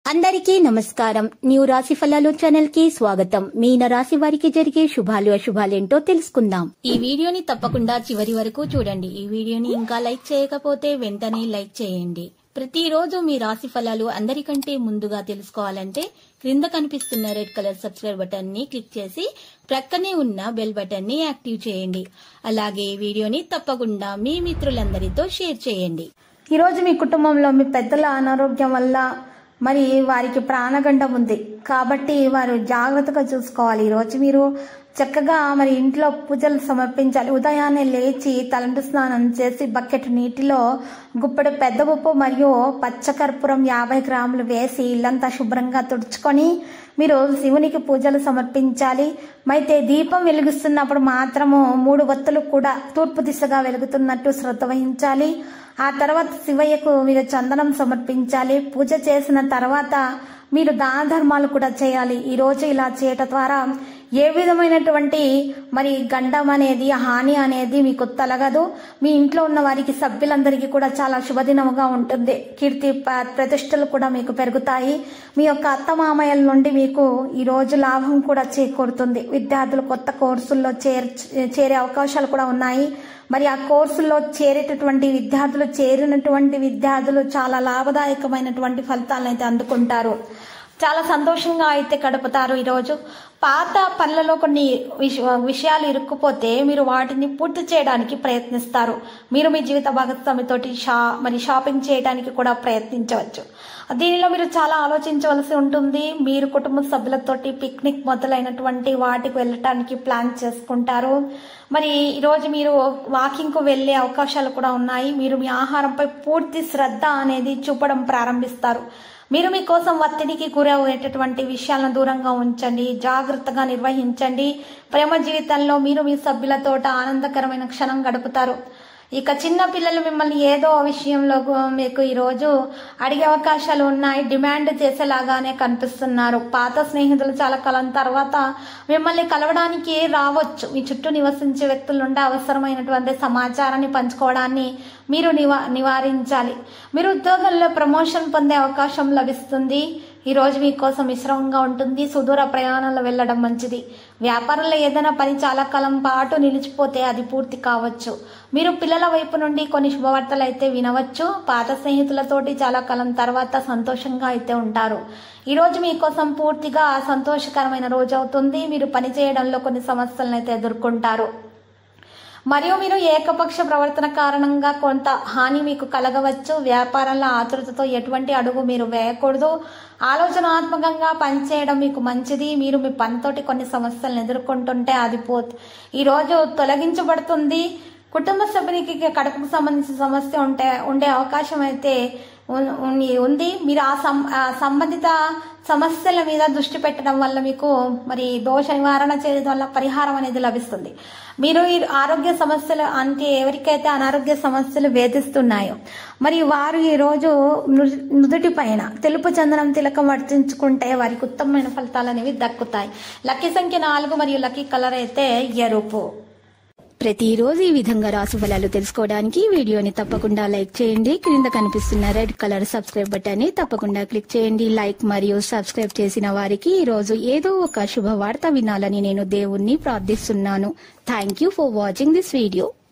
అందరికీ నమస్కారం న్యూ రాశి ఫలాలు ఛానల్ కి స్వాగతం మీన రాశి వారికి జరిగే శుభాలు అశుభాలేంటో తెలుసుకుందాం ఈ వీడియోని తప్పకుండా చివరి వరకు చూడండి ఈ వీడియోని ఇంకా లైక్ చేయకపోతే వెంటనే లైక్ చేయండి ప్రతిరోజు మీ రాశి ఫలాలు అందరికంటే ముందుగా తెలుసుకోవాలంటే క్రింద కనిపిస్తున్న రెడ్ కలర్ సబ్స్క్రైబ్ బటన్ ని క్లిక్ చేసి ప్రక్కనే ఉన్న బెల్ బటన్ ని యాక్టివ్ చేయండి అలాగే ఈ వీడియోని తప్పకుండా మీ మిత్రులందరితో షేర్ చేయండి ఈరోజు మీ కుటుంబంలో మీ పెద్దల అనారోగ్యం వల్ల మరి వారికి ప్రాణగండం ఉంది కాబట్టి వారు జాగ్రత్తగా చూసుకోవాలి ఈరోజు మీరు చక్కగా మరి ఇంట్లో పూజలు సమర్పించాలి ఉదయాన్నే లేచి తలంటు స్నానం చేసి బకెట్ నీటిలో గుప్పెడు పెద్ద ఉప్పు మరియు పచ్చకర్పూరం యాభై గ్రాములు వేసి ఇల్లంతా శుభ్రంగా తుడుచుకొని మీరు శివునికి పూజలు సమర్పించాలి అయితే దీపం వెలిగిస్తున్నప్పుడు మాత్రము మూడు వత్తులు కూడా తూర్పు దిశగా వెలుగుతున్నట్టు శ్రద్ధ వహించాలి ఆ తర్వాత శివయ్యకు మీరు చందనం సమర్పించాలి పూజ చేసిన తర్వాత మీరు దాన ధర్మాలు కూడా చేయాలి ఈ రోజు ఇలా చేయటం ద్వారా ఏ విధమైనటువంటి మరి గండం అనేది హాని అనేది మీకు తలగదు మీ ఇంట్లో ఉన్న వారికి సభ్యులందరికీ కూడా చాలా శుభదినముగా ఉంటుంది కీర్తి ప- ప్రతిష్టలు కూడా మీకు పెరుగుతాయి మీ యొక్క అత్తమామయ్యల నుండి మీకు ఈ రోజు లాభం కూడా చేకూరుతుంది విద్యార్థులు కొత్త కోర్సుల్లో చేర్ చేరే అవకాశాలు కూడా ఉన్నాయి మరి ఆ కోర్సుల్లో చేరేటటువంటి విద్యార్థులు చేరినటువంటి విద్యార్థులు చాలా లాభదాయకమైనటువంటి ఫలితాలను అయితే అందుకుంటారు చాలా సంతోషంగా అయితే గడుపుతారు ఈరోజు పాత పనులలో కొన్ని విష- విషయాలు ఇరుక్కుపోతే మీరు వాటిని పూర్తి చేయడానికి ప్రయత్నిస్తారు మీరు మీ జీవిత భాగస్వామితోటి షా మరి షాపింగ్ చేయడానికి కూడా ప్రయత్నించవచ్చు దీనిలో మీరు చాలా ఆలోచించవలసి ఉంటుంది మీరు కుటుంబ సభ్యులతోటి పిక్నిక్ మొదలైనటువంటి వాటికి వెళ్ళటానికి ప్లాన్ చేసుకుంటారు మరి ఈరోజు మీరు వాకింగ్కు వెళ్ళే అవకాశాలు కూడా ఉన్నాయి మీరు మీ ఆహారంపై పూర్తి శ్రద్ధ అనేది చూపడం ప్రారంభిస్తారు మీరు మీకోసం ఒత్తిడికి గురయ్యేటటువంటి విషయాలను దూరంగా ఉంచండి జాగ్రత్తగా నిర్వహించండి ప్రేమ జీవితంలో మీరు మీ సభ్యులతోట ఆనందకరమైన క్షణం గడుపుతారు ఇక చిన్న పిల్లలు మిమ్మల్ని ఏదో విషయంలో గు- మీకు ఈరోజు అడిగే అవకాశాలు ఉన్నాయి డిమాండ్ చేసేలాగానే కనిపిస్తున్నారు పాత స్నేహితులు చాలా కాలం తర్వాత మిమ్మల్ని కలవడానికి రావచ్చు మీ చుట్టూ నివసించే వ్యక్తుల నుండి అవసరమైనటువంటి సమాచారాన్ని పంచుకోవడాన్ని మీరు నివా నివారించాలి మీరు ఉద్యోగంలో ప్రమోషన్ పొందే అవకాశం లభిస్తుంది ఈ రోజు మీకోసం మిశ్రమంగా ఉంటుంది సుదూర ప్రయాణంలో వెళ్ళడం మంచిది వ్యాపారంలో ఏదైనా పని చాలా కాలం పాటు నిలిచిపోతే అది పూర్తి కావచ్చు మీరు పిల్లల వైపు నుండి కొన్ని శుభవార్తలు అయితే వినవచ్చు పాత స్నేహితులతోటి చాలా కాలం తర్వాత సంతోషంగా అయితే ఉంటారు ఈ రోజు మీకోసం పూర్తిగా సంతోషకరమైన రోజు అవుతుంది మీరు పని చేయడంలో కొన్ని సమస్యలను అయితే ఎదుర్కొంటారు మరియు మీరు ఏకపక్ష ప్రవర్తన కారణంగా కొంత హాని మీకు కలగవచ్చు వ్యాపారంలో ఆతృతతో ఎటువంటి అడుగు మీరు వేయకూడదు ఆలోచనాత్మకంగా పనిచేయడం మీకు మంచిది మీరు మీ పనితోటి కొన్ని సమస్యలను ఎదుర్కొంటుంటే అది పో ఈరోజు తొలగించబడుతుంది కుటుంబ సభ్యునికి కడుపుకు సంబంధించిన సమస్య ఉంటే ఉండే అవకాశం అయితే ఉన్- ఉన్ని- ఉంది మీరు ఆ సం ఆ సంబంధిత సమస్యల మీద దృష్టి పెట్టడం వల్ల మీకు మరి దోష నివారణ చేయడం వల్ల పరిహారం అనేది లభిస్తుంది మీరు ఈ ఆరోగ్య సమస్యలు అంటే ఎవరికైతే అనారోగ్య సమస్యలు వేధిస్తున్నాయో మరి వారు ఈ రోజు ను- నుదుటి పైన తెలుపు చందనం తిలకం వర్తించుకుంటే వారికి ఉత్తమమైన ఫలితాలు అనేవి దక్కుతాయి లక్కీ సంఖ్య నాలుగు మరియు లక్కీ కలర్ అయితే ఎరుపు ప్రతిరోజు ఈ విధంగా రాశి ఫలాలు తెలుసుకోవడానికి ఈ వీడియోని తప్పకుండా లైక్ చేయండి క్రింద కనిపిస్తున్న రెడ్ కలర్ సబ్స్క్రైబ్ బటన్ ని తప్పకుండా క్లిక్ చేయండి లైక్ మరియు సబ్స్క్రైబ్ చేసిన వారికి ఈ రోజు ఏదో ఒక శుభవార్త వినాలని నేను దేవుణ్ణి ప్రార్థిస్తున్నాను thank you for watching this video